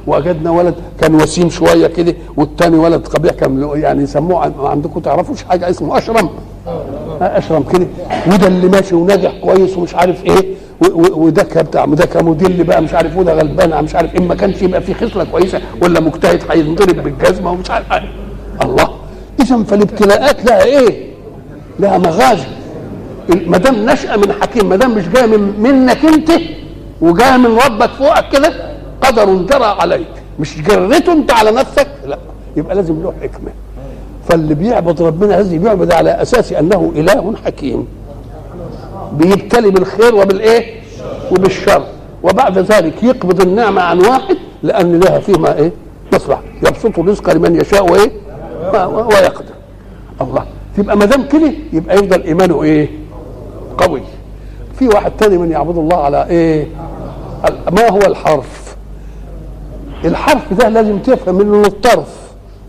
وجدنا ولد كان وسيم شويه كده والتاني ولد قبيح كان يعني يسموه عن- عندكم تعرفوش حاجه اسمه اشرم اشرم كده وده اللي ماشي وناجح كويس ومش عارف ايه و- و- وده كان بتاع ده كموديل بقى مش عارف وده غلبان مش عارف ايه ما كانش يبقى في خصله كويسه ولا مجتهد هينضرب بالجزمه ومش عارف إيه. الله اذا فالابتلاءات لها ايه؟ لها مغازي ما دام نشأة من حكيم ما دام مش جايه من منك انت وجايه من ربك فوقك كده قدر جرى عليك مش جريته انت على نفسك لا يبقى لازم له حكمه فاللي بيعبد ربنا هذه بيعبد على اساس انه اله حكيم بيبتلي بالخير وبالايه وبالشر وبعد ذلك يقبض النعمه عن واحد لان لها فيما ايه مصلحه يبسط الرزق لمن يشاء وايه و- ويقدر الله تبقى ما دام كده يبقى يفضل ايمانه ايه قوي في واحد تاني من يعبد الله على ايه ال- ما هو الحرف الحرف ده لازم تفهم انه الطرف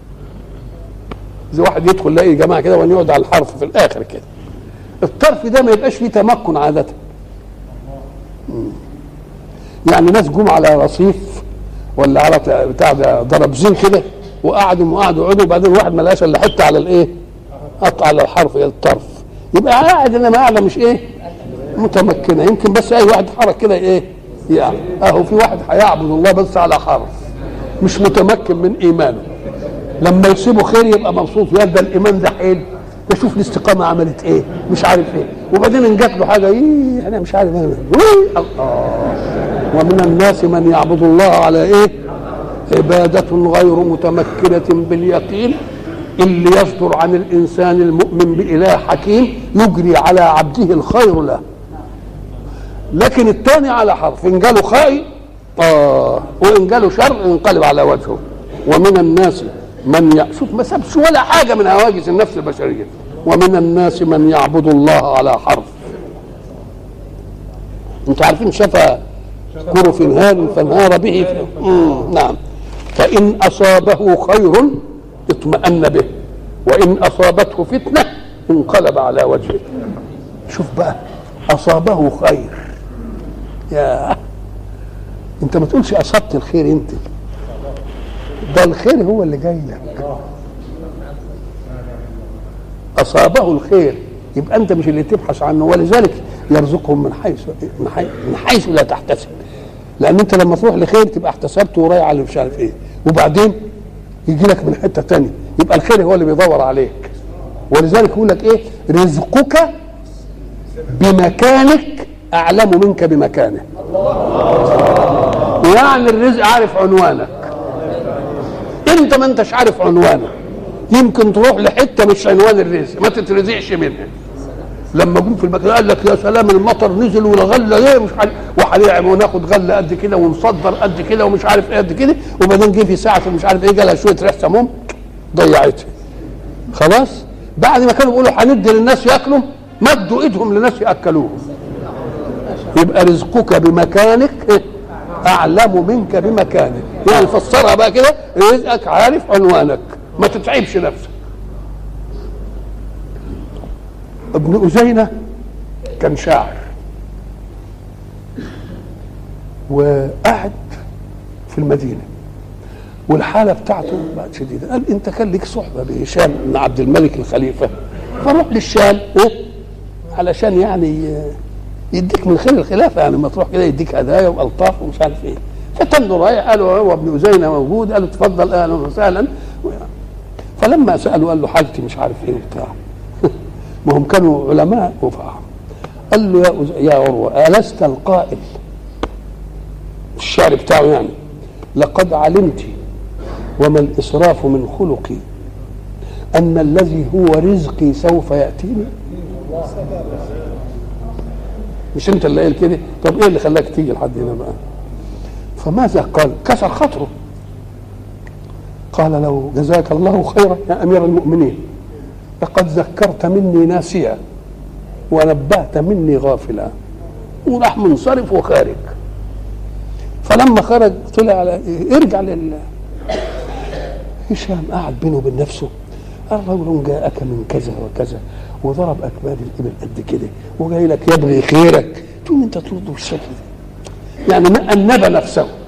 زي واحد يدخل يلاقي جماعه كده وان يقعد على الحرف في الاخر كده الطرف ده ما يبقاش فيه تمكن عاده مم. يعني ناس جم على رصيف ولا على بتاع- بتاع ده ضربزين كده وقعدوا وقعدوا قعدوا وبعدين واحد ما لقاش الا حته على الايه؟ قطع على الحرف الى الطرف يبقى قاعد انما قاعده مش ايه؟ متمكنه يمكن بس اي واحد حرك كده ايه؟ يعني اهو في واحد هيعبد الله بس على حرف مش متمكن من ايمانه لما يسيبه خير يبقى مبسوط يا ده الايمان ده حلو ده شوف الاستقامه عملت ايه مش عارف ايه وبعدين ان جات له حاجه ايه انا مش عارف انا إيه الله ومن الناس من يعبد الله على ايه عبادة غير متمكنة باليقين اللي يصدر عن الإنسان المؤمن بإله حكيم يجري على عبده الخير له لكن الثاني على حرف إن جاله خير آه وإن جاله شر ينقلب على وجهه ومن الناس من ي... شوف ما سابش ولا حاجة من هواجس النفس البشرية ومن الناس من يعبد الله على حرف انتوا عارفين شفا كر في نهار فانهار به في... مم. نعم فإن أصابه خير اطمأن به وإن أصابته فتنة انقلب على وجهه شوف بقى أصابه خير يا أنت ما تقولش أصبت الخير أنت ده الخير هو اللي جاي لك أصابه الخير يبقى أنت مش اللي تبحث عنه ولذلك يرزقهم من حيث من حيث, من حيث لا تحتسب لان انت لما تروح لخير تبقى احتسبته ورايح على مش عارف ايه وبعدين يجي لك من حته تانية يبقى الخير هو اللي بيدور عليك ولذلك يقول لك ايه رزقك بمكانك اعلم منك بمكانه يعني الرزق عارف عنوانك انت ما انتش عارف عنوانه يمكن تروح لحته مش عنوان الرزق ما تترزقش منها لما جم في المكان قال لك يا سلام المطر نزل والغله ايه مش عارف وهنعم وناخد غله قد كده ونصدر قد كده ومش عارف ايه قد كده وبعدين جه في ساعه مش عارف ايه جالها شويه ريح سموم ضيعتها خلاص بعد ما كانوا بيقولوا هندي للناس ياكلوا مدوا ايدهم لناس ياكلوهم يبقى رزقك بمكانك إيه؟ اعلم منك بمكانك يعني فسرها بقى كده رزقك عارف عنوانك ما تتعبش نفسك ابن أزينة كان شاعر وقعد في المدينة والحالة بتاعته بقت شديدة قال أنت كان لك صحبة بهشام بن عبد الملك الخليفة فروح للشام إيه؟ علشان يعني يديك من خير الخلافة يعني ما تروح كده يديك هدايا وألطاف ومش عارف إيه فتنه رايح قالوا هو ابن أزينة موجود قالوا تفضل أهلا وسهلا فلما سألوا قال له حاجتي مش عارف إيه وبتاع ما هم كانوا علماء وفاهم قال له يا أز... يا عروة ألست القائل الشعر بتاعه يعني لقد علمت وما الإسراف من خلقي أن الذي هو رزقي سوف يأتيني مش أنت اللي قايل كده طب إيه اللي خلاك تيجي لحد هنا بقى فماذا قال كسر خاطره قال له جزاك الله خيرا يا أمير المؤمنين لقد ذكرت مني ناسيا ونبهت مني غافلا وراح منصرف وخارج فلما خرج طلع على إيه؟ ارجع لل هشام قعد بينه وبين نفسه قال رجل جاءك من كذا وكذا وضرب اكباد الابل قد كده وجاي لك يبغي خيرك تقوم انت ترد بالشكل ده يعني ما انب نفسه